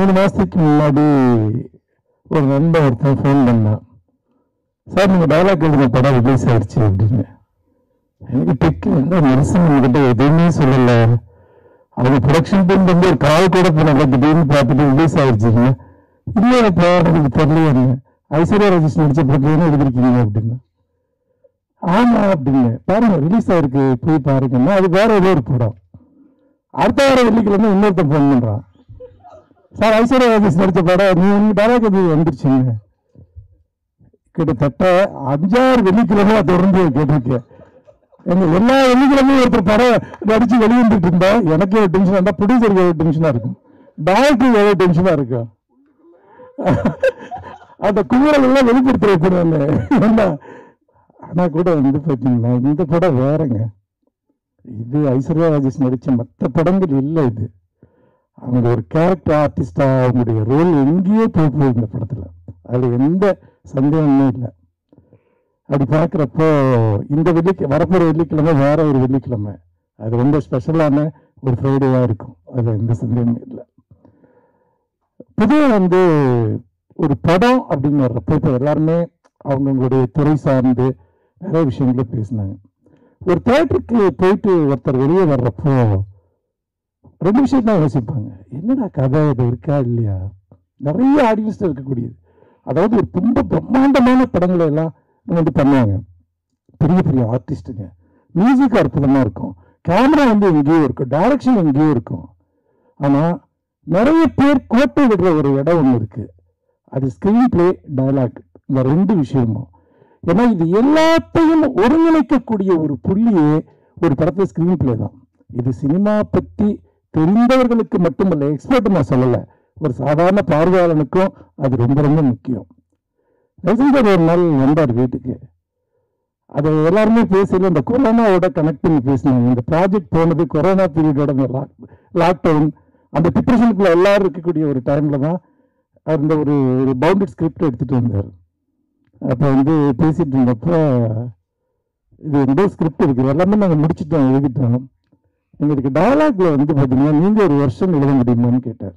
மூணு மாதத்துக்கு முன்னாடி ஒரு நண்பன் ஒருத்தன் ஃபோன் பண்ணான் சார் நீங்கள் டயலாக் எழுதின படம் ரிலீஸ் ஆயிடுச்சு அப்படின்னு எனக்கு டெக்கு என்ன நரசிம்மன் கிட்ட எதுவுமே சொல்லலை அவங்க ப்ரொடக்ஷன் டீம் வந்து ஒரு கால் கூட போனாங்க திடீர்னு பார்த்துட்டு ரிலீஸ் ஆயிடுச்சுங்க இல்லையாப்பா எனக்கு தெரியலையே ஐஸ்வர்யா ராஜேஷ் நடிச்ச படத்துல எழுதிருக்கீங்க அப்படின்னு ஆமா அப்படின்னு பாருங்க ரிலீஸ் ஆயிருக்கு போய் பாருங்கன்னா அது வேற ஏதோ ஒரு படம் அடுத்த வாரம் வெள்ளிக்கிழமை இன்னொருத்தன் ஃபோன் பண்றான் சார் ஐஸ்வர்யா ராஜேஷ் நடிச்ச படம் நீ உங்க டேரக்ட் இது வந்துருச்சுங்க கிட்டத்தட்ட அஞ்சாறு வெள்ளிக்கிழமை தொடர்ந்து கேட்டிருக்கேன் எங்க எல்லா வெள்ளிக்கிழமையும் ஒருத்தர் படம் நடிச்சு வெளியிட்டு இருந்தா எனக்கு ஒரு டென்ஷனா இருந்தா ப்ரொடியூசருக்கு எவ்வளவு டென்ஷனா இருக்கும் டேரக்டருக்கு எவ்வளவு டென்ஷனா இருக்கும் அந்த குமுறல் எல்லாம் வெளிப்படுத்துறேன் என்ன ஆனா கூட வந்து பாத்தீங்கன்னா இந்த படம் வேறங்க இது ஐஸ்வர்யா ராஜேஷ் நடிச்ச மற்ற படங்கள் இல்லை இது அவங்க ஒரு கேரக்டர் ஆர்டிஸ்டா அவங்களுடைய ரோல் எங்கேயோ போய் போகுது இந்த படத்துல அதுல எந்த சந்தேகமுமே இல்லை அப்படி பார்க்குறப்போ இந்த வெள்ளிக்கு வரப்போகிற வெள்ளிக்கிழமை வேற ஒரு வெள்ளிக்கிழமை அது ரொம்ப ஸ்பெஷலான ஒரு ஃப்ரைடேவாக இருக்கும் அது எந்த சந்தேகமே இல்லை பொதுவாக வந்து ஒரு படம் அப்படின்னு வர்றப்போ இப்போ எல்லாருமே அவங்கவுங்களுடைய துறை சார்ந்து நிறைய விஷயங்களை பேசினாங்க ஒரு தேட்டருக்கு போயிட்டு ஒருத்தர் வெளியே வர்றப்போ ரெண்டு விஷயம் தான் யோசிப்பாங்க என்னடா கதை இது இருக்கா இல்லையா நிறைய ஆடியன்ஸ் இருக்கக்கூடியது அதாவது ஒரு ரொம்ப பிரம்மாண்டமான படங்களை எல்லாம் வந்து பண்ணுவாங்க பெரிய பெரிய ஆர்டிஸ்ட்டுங்க மியூசிக் அற்புதமாக இருக்கும் கேமரா வந்து எங்கேயோ இருக்கும் டைரக்ஷன் எங்கேயோ இருக்கும் ஆனால் நிறைய பேர் கோட்டை விடுற ஒரு இடம் ஒன்று இருக்கு அது ஸ்க்ரீன் பிளே டயலாக் இந்த ரெண்டு விஷயமும் ஏன்னா இது எல்லாத்தையும் ஒருங்கிணைக்கக்கூடிய ஒரு புள்ளியே ஒரு படத்துல ஸ்க்ரீன் பிளே தான் இது சினிமா பற்றி தெரிந்தவர்களுக்கு மட்டுமல்ல எக்ஸ்பர்ட் நான் சொல்லலை ஒரு சாதாரண பார்வையாளனுக்கும் அது ரொம்ப ரொம்ப முக்கியம் ரசிகர் ஒரு நாள் வந்தார் வீட்டுக்கு அது எல்லாருமே பேசல இந்த கொரோனாவோட கனெக்ட் பண்ணி பேசினாங்க இந்த ப்ராஜெக்ட் போனது கொரோனா பீரியடோட லாக்டவுன் அந்த டிப்ரெஷனுக்குள்ள எல்லாரும் இருக்கக்கூடிய ஒரு டைம்ல தான் அந்த ஒரு ஒரு பவுண்டட் ஸ்கிரிப்ட் எடுத்துட்டு வந்தார் அப்போ வந்து பேசிட்டு இருந்தப்போ இது ரெண்டோ ஸ்கிரிப்ட் இருக்குது எல்லாமே நாங்கள் முடிச்சிட்டோம் எழுதிட்டோம் நீங்கள் இதுக்கு டயலாக்ல வந்து பார்த்தீங்கன்னா நீங்கள் ஒரு வருஷம் எழுத முடியுமான்னு கேட்டார்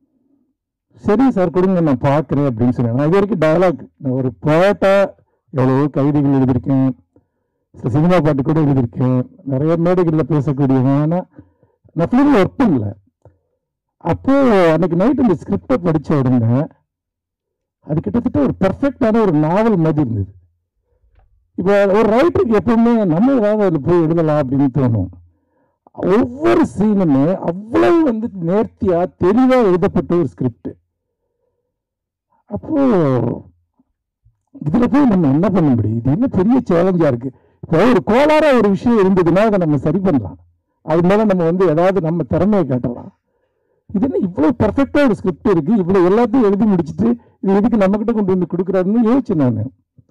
சரி சார் கொடுங்க நான் பார்க்குறேன் அப்படின்னு சொன்னேன் நான் இது வரைக்கும் டயலாக் ஒரு போட்டா எவ்வளவோ கவிதைகள் எழுதியிருக்கேன் சில சினிமா பாட்டு கூட எழுதியிருக்கேன் நிறைய மேடைகளில் பேசக்கூடியவன் ஆனால் நான் ஃபிலிமில் ஒர்க் பண்ணல அப்போ அன்னைக்கு நைட் இந்த ஸ்கிரிப்டை படித்த உடனே அது கிட்டத்தட்ட ஒரு பெர்ஃபெக்டான ஒரு நாவல் மாதிரி இருந்தது இப்போ ஒரு ரைட்டருக்கு எப்பவுமே நம்ம ஏதாவது அதில் போய் எழுதலாம் அப்படின்னு தோணும் ஒவ்வொரு சீனுமே அவ்வளவு வந்து நேர்த்தியா தெளிவா எழுதப்பட்ட ஒரு ஸ்கிரிப்ட் அப்போ இதுல போய் நம்ம என்ன பண்ண முடியும் இது என்ன பெரிய சேலஞ்சா இருக்கு இப்போ ஒரு கோளாறா ஒரு விஷயம் இருந்ததுன்னா அதை நம்ம சரி பண்ணலாம் அது மேல நம்ம வந்து ஏதாவது நம்ம திறமையை காட்டலாம் இது என்ன இவ்வளவு பெர்ஃபெக்டா ஒரு ஸ்கிரிப்ட் இருக்கு இவ்வளவு எல்லாத்தையும் எழுதி முடிச்சுட்டு இது எதுக்கு நம்ம கிட்ட கொண்டு வந்து கொடுக்குறாருன்னு யோசிச்சேன் நான்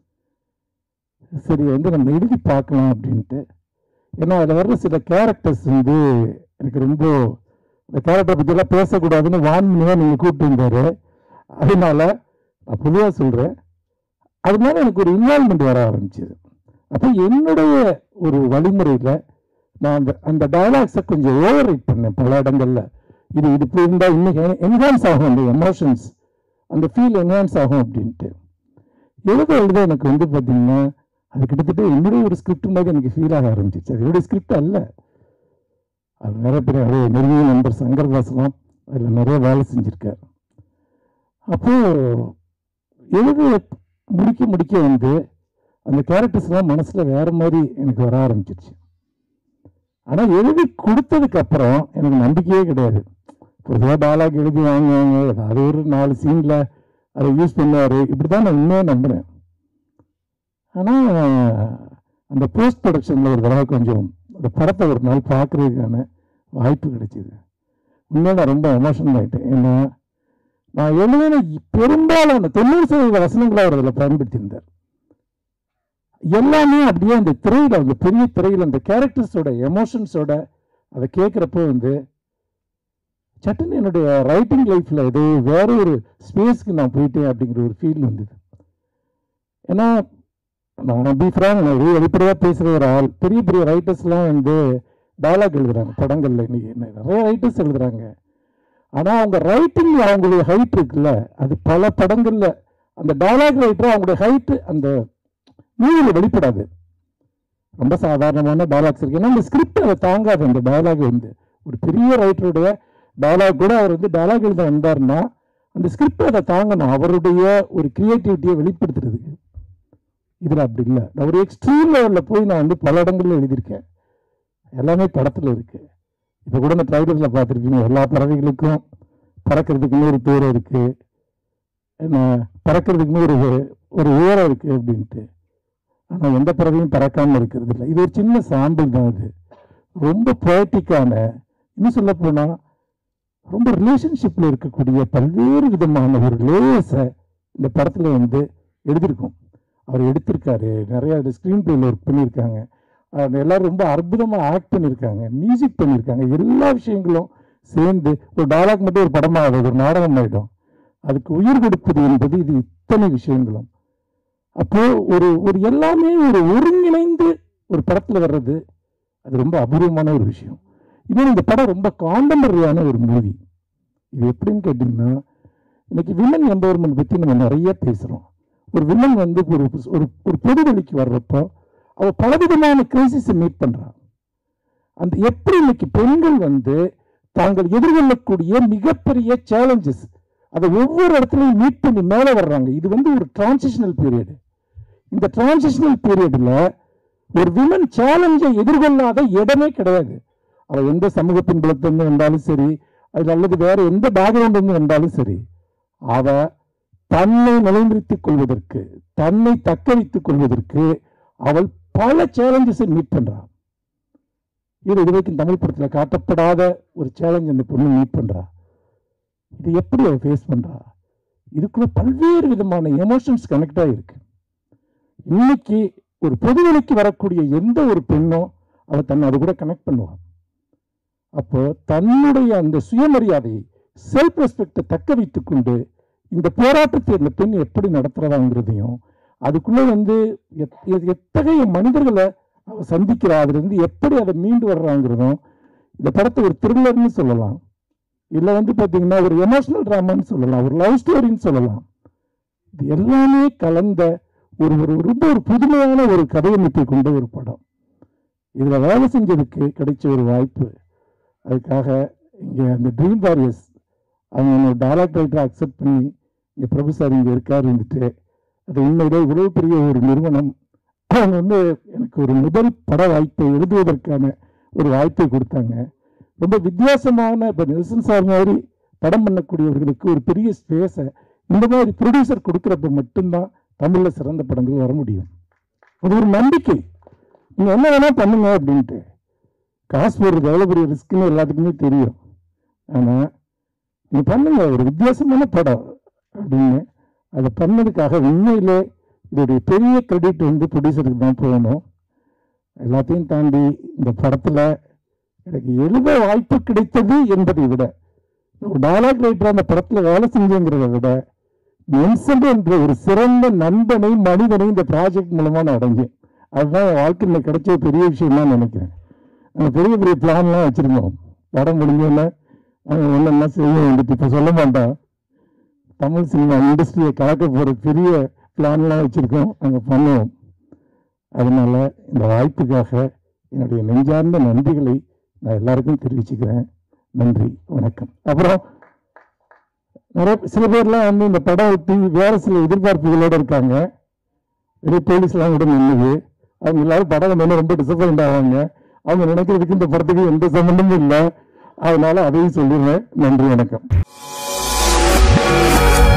சரி வந்து நம்ம எழுதி பார்க்கலாம் அப்படின்ட்டு ஏன்னா அதில் வர்ற சில கேரக்டர்ஸ் வந்து எனக்கு ரொம்ப இந்த கேரக்டர் பற்றியெல்லாம் பேசக்கூடாதுன்னு வான்மையாக நீங்கள் கூப்பிட்டு இருந்தாரு அதனால நான் பொதுவாக சொல்கிறேன் அதனால எனக்கு ஒரு இன்வால்மெண்ட் வர ஆரம்பிச்சது அப்போ என்னுடைய ஒரு வழிமுறையில் நான் அந்த அந்த டயலாக்ஸை கொஞ்சம் ஓவர் ரைட் பண்ணேன் பல இடங்கள்ல இது இது இப்படி இருந்தால் இன்னும் என்ஹான்ஸ் ஆகும் அந்த எமோஷன்ஸ் அந்த ஃபீல் என்ஹான்ஸ் ஆகும் அப்படின்ட்டு எழுத எழுத எனக்கு வந்து பார்த்தீங்கன்னா அது கிட்டத்தட்ட என்னுடைய ஒரு ஸ்கிரிப்ட் மாதிரி எனக்கு ஃபீல் ஆக ஆரம்பிச்சிச்சு அது என்னுடைய ஸ்கிரிப்ட் அல்ல அது நிறைய பேர் அது நெருங்கிய நண்பர் சங்கர்தாஸ்லாம் அதில் நிறைய வேலை செஞ்சுருக்கார் அப்போ எழுத முடிக்க முடிக்க வந்து அந்த கேரக்டர்ஸ்லாம் மனசில் வேற மாதிரி எனக்கு வர ஆரம்பிச்சிருச்சு ஆனால் எழுதி கொடுத்ததுக்கு அப்புறம் எனக்கு நம்பிக்கையே கிடையாது பொதுவாக டாலாக் எழுதி வாங்குவாங்க ஏதாவது ஒரு நாலு சீனில் அதை யூஸ் பண்ணுவார் இப்படி தான் நான் உண்மையாக நம்புகிறேன் ஆனால் அந்த போஸ்ட் ப்ரொடக்ஷனில் ஒரு தடவை கொஞ்சம் அந்த படத்தை ஒரு நாள் பார்க்குறதுக்கான வாய்ப்பு கிடைச்சிது உண்மையாக நான் ரொம்ப எமோஷனல் ஆகிட்டேன் ஏன்னா நான் எழுதின பெரும்பாலான தொண்ணூறு சதவீத வசனங்களை அவர் அதில் பயன்படுத்தியிருந்தார் எல்லாமே அப்படியே அந்த திரையில் அந்த பெரிய திரையில் அந்த கேரக்டர்ஸோட எமோஷன்ஸோட அதை கேட்குறப்போ வந்து சட்டுன்னு என்னுடைய ரைட்டிங் லைஃப்பில் ஏதோ வேற ஒரு ஸ்பேஸ்க்கு நான் போயிட்டேன் அப்படிங்கிற ஒரு ஃபீல் வந்தது ஏன்னா நான் பி ஃப்ராங்க் நான் வெளிப்படையாக பேசுகிற ஒரு ஆள் பெரிய பெரிய ரைட்டர்ஸ்லாம் வந்து டயலாக் எழுதுறாங்க படங்களில் இன்னைக்கு நிறைய ரைட்டர்ஸ் எழுதுறாங்க ஆனால் அவங்க ரைட்டிங் அவங்களுடைய ஹைட் இருக்குல்ல அது பல படங்களில் அந்த டயலாக் ரைட்டர் அவங்களுடைய ஹைட்டு அந்த மூவியில் வெளிப்படாது ரொம்ப சாதாரணமான டயலாக்ஸ் இருக்கு ஏன்னா அந்த ஸ்கிரிப்ட் அதை தாங்காது அந்த டயலாக் வந்து ஒரு பெரிய ரைட்டருடைய டயலாக் கூட அவர் வந்து டயலாக் எழுத வந்தாருன்னா அந்த ஸ்கிரிப்ட் அதை தாங்கணும் அவருடைய ஒரு கிரியேட்டிவிட்டியை வெளிப்படுத்துறதுக்கு இதில் அப்படி இல்லை நான் ஒரு எக்ஸ்ட்ரீம் லெவலில் போய் நான் வந்து பல இடங்கள்ல எழுதியிருக்கேன் எல்லாமே படத்தில் இருக்கு இப்போ கூட இந்த ட்ரைலரில் பார்த்துருக்கீங்க எல்லா பறவைகளுக்கும் பறக்கிறதுக்குன்னு ஒரு பேர் இருக்கு என்ன பறக்கிறதுக்குன்னு ஒரு ஒரு உயரம் இருக்கு அப்படின்ட்டு ஆனால் எந்த பறவையும் பறக்காமல் இருக்கிறது இல்லை இது ஒரு சின்ன சாம்பிள் தான் அது ரொம்ப போய்ட்டிக்கான இன்னும் சொல்ல போனால் ரொம்ப ரிலேஷன்ஷிப்பில் இருக்கக்கூடிய பல்வேறு விதமான ஒரு லேயர்ஸை இந்த படத்தில் வந்து எழுதியிருக்கோம் அவர் எடுத்திருக்காரு நிறைய ஸ்க்ரீன் பிளேல ஒர்க் பண்ணியிருக்காங்க அது எல்லாரும் ரொம்ப அற்புதமாக ஆக்ட் பண்ணியிருக்காங்க மியூசிக் பண்ணியிருக்காங்க எல்லா விஷயங்களும் சேர்ந்து ஒரு டயலாக் மட்டும் ஒரு படமாக ஒரு நாடகம் ஆகிடும் அதுக்கு உயிர் கொடுப்பது என்பது இது இத்தனை விஷயங்களும் அப்போ ஒரு ஒரு எல்லாமே ஒரு ஒருங்கிணைந்து ஒரு படத்தில் வர்றது அது ரொம்ப அபூர்வமான ஒரு விஷயம் இன்னும் இந்த படம் ரொம்ப காண்டம்பரியான ஒரு மூவி இது எப்படின்னு கேட்டிங்கன்னா இன்னைக்கு விமன் எம்பவர்மெண்ட் பற்றி நம்ம நிறைய பேசுகிறோம் ஒரு விமன் வந்து ஒரு ஒரு ஒரு பொது வெளிக்கு வர்றப்போ அவ பலவிதமான கிரைசிஸை மீட் பண்றான் அந்த எப்படி இன்னைக்கு பெண்கள் வந்து தாங்கள் எதிர்கொள்ளக்கூடிய மிகப்பெரிய சேலஞ்சஸ் அதை ஒவ்வொரு இடத்துலையும் மீட் பண்ணி மேலே வர்றாங்க இது வந்து ஒரு டிரான்சிஷனல் பீரியட் இந்த டிரான்சிஷனல் பீரியடில் ஒரு விமன் சேலஞ்சை எதிர்கொள்ளாத இடமே கிடையாது அவ எந்த சமூக பின்புலத்திலிருந்து வந்தாலும் சரி அது அல்லது வேற எந்த பேக்ரவுண்ட் இருந்து வந்தாலும் சரி அவ தன்னை நிலைநிறுத்திக் கொள்வதற்கு தன்னை தக்க வைத்துக் கொள்வதற்கு அவள் பல சேலஞ்சஸை மீட் பண்றான் இது இதுவரைக்கும் தமிழ் படத்தில் காட்டப்படாத ஒரு சேலஞ்ச் அந்த பொண்ணு மீட் பண்றா இது எப்படி அவள் ஃபேஸ் பண்றா இதுக்குள்ள பல்வேறு விதமான எமோஷன்ஸ் கனெக்ட் ஆகிருக்கு இன்னைக்கு ஒரு பொதுவெளிக்கு வரக்கூடிய எந்த ஒரு பெண்ணும் அவள் தன்னை அது கூட கனெக்ட் பண்ணுவான் அப்போ தன்னுடைய அந்த சுயமரியாதையை செல்ஃப் ரெஸ்பெக்டை தக்க வைத்துக் கொண்டு இந்த போராட்டத்தை இந்த பெண் எப்படி நடத்துறதாங்கிறதையும் அதுக்குள்ள வந்து எத்- எ- எத்தகைய மனிதர்களை அவ சந்திக்கிறா அதுல இருந்து எப்படி அதை மீண்டு வர்றாங்கிறதும் இந்த படத்தை ஒரு த்ரில்லர்னு சொல்லலாம் இல்லை வந்து பார்த்தீங்கன்னா ஒரு எமோஷனல் ட்ராமான்னு சொல்லலாம் ஒரு லவ் ஸ்டோரின்னு சொல்லலாம் இது எல்லாமே கலந்த ஒரு ஒரு ரொம்ப ஒரு புதுமையான ஒரு கதையமைப்பை கொண்ட ஒரு படம் இதில் வேலை செஞ்சதுக்கு கிடைச்ச ஒரு வாய்ப்பு அதுக்காக இங்கே அந்த ட்ரீம் வாரியர்ஸ் அவங்க என்னோட டயலாக் ரைட்டரை அக்செப்ட் பண்ணி இங்கே பிரபு சார் இங்கே இருக்கார் வந்துட்டு அது உண்மையிலே இவ்வளவு பெரிய ஒரு நிறுவனம் அவங்க வந்து எனக்கு ஒரு முதல் பட வாய்ப்பை எழுதுவதற்கான ஒரு வாய்ப்பை கொடுத்தாங்க ரொம்ப வித்தியாசமான இப்போ நெல்சன் சார் மாதிரி படம் பண்ணக்கூடியவர்களுக்கு ஒரு பெரிய ஸ்பேஸை இந்த மாதிரி ப்ரொடியூசர் கொடுக்குறப்ப மட்டும்தான் தமிழில் சிறந்த படங்கள் வர முடியும் அது ஒரு நம்பிக்கை நீங்கள் என்ன வேணால் பண்ணுங்க அப்படின்ட்டு காசு போடுறது எவ்வளோ பெரிய ரிஸ்க்குன்னு எல்லாத்துக்குமே தெரியும் ஆனால் நீ பண்ணுங்க ஒரு வித்தியாசமான படம் அப்படின்னு அதை பண்ணதுக்காக உண்மையிலே இதோடைய பெரிய கிரெடிட் வந்து ப்ரொடியூசருக்கு தான் போகணும் எல்லாத்தையும் தாண்டி இந்த படத்தில் எனக்கு எழுத வாய்ப்பு கிடைத்தது என்பதை விட ஒரு டயலாக் ரைட்டர் அந்த படத்தில் வேலை செஞ்சேங்கிறத விட நெல்சன் என்ற ஒரு சிறந்த நண்பனை மனிதனை இந்த ப்ராஜெக்ட் மூலமாக நான் அடைஞ்சேன் அதுதான் என் வாழ்க்கையில் கிடைச்ச பெரிய விஷயம் தான் நினைக்கிறேன் நாங்கள் பெரிய பெரிய பிளான்லாம் வச்சுருந்தோம் படம் முடிஞ்சோன்னே ஒன்றா செய்ய வேண்டியது இப்போ சொல்ல மாட்டோம் தமிழ் சினிமா இண்டஸ்ட்ரியை கலக்க போகிற பெரிய பிளான்லாம் வச்சுருக்கோம் நாங்கள் பண்ணுவோம் அதனால இந்த வாய்ப்புக்காக என்னுடைய நெஞ்சார்ந்த நன்றிகளை நான் எல்லாருக்கும் தெரிவிச்சுக்கிறேன் நன்றி வணக்கம் அப்புறம் நிறைய சில பேர்லாம் வந்து இந்த படம் ஒட்டி வேற சில எதிர்பார்ப்புகளோட இருக்காங்க வெளியே போலீஸ்லாம் கூட நின்றுது அவங்க எல்லாரும் படம் வந்தோடனே ரொம்ப டிசப்பாயிண்ட் ஆவாங்க அவங்க நினைக்கிறதுக்கு இந்த படத்துக்கு எந்த சம்மந்தமும் இல்லை அதனால அதையும் சொல்லிடுறேன் நன்றி வணக்கம்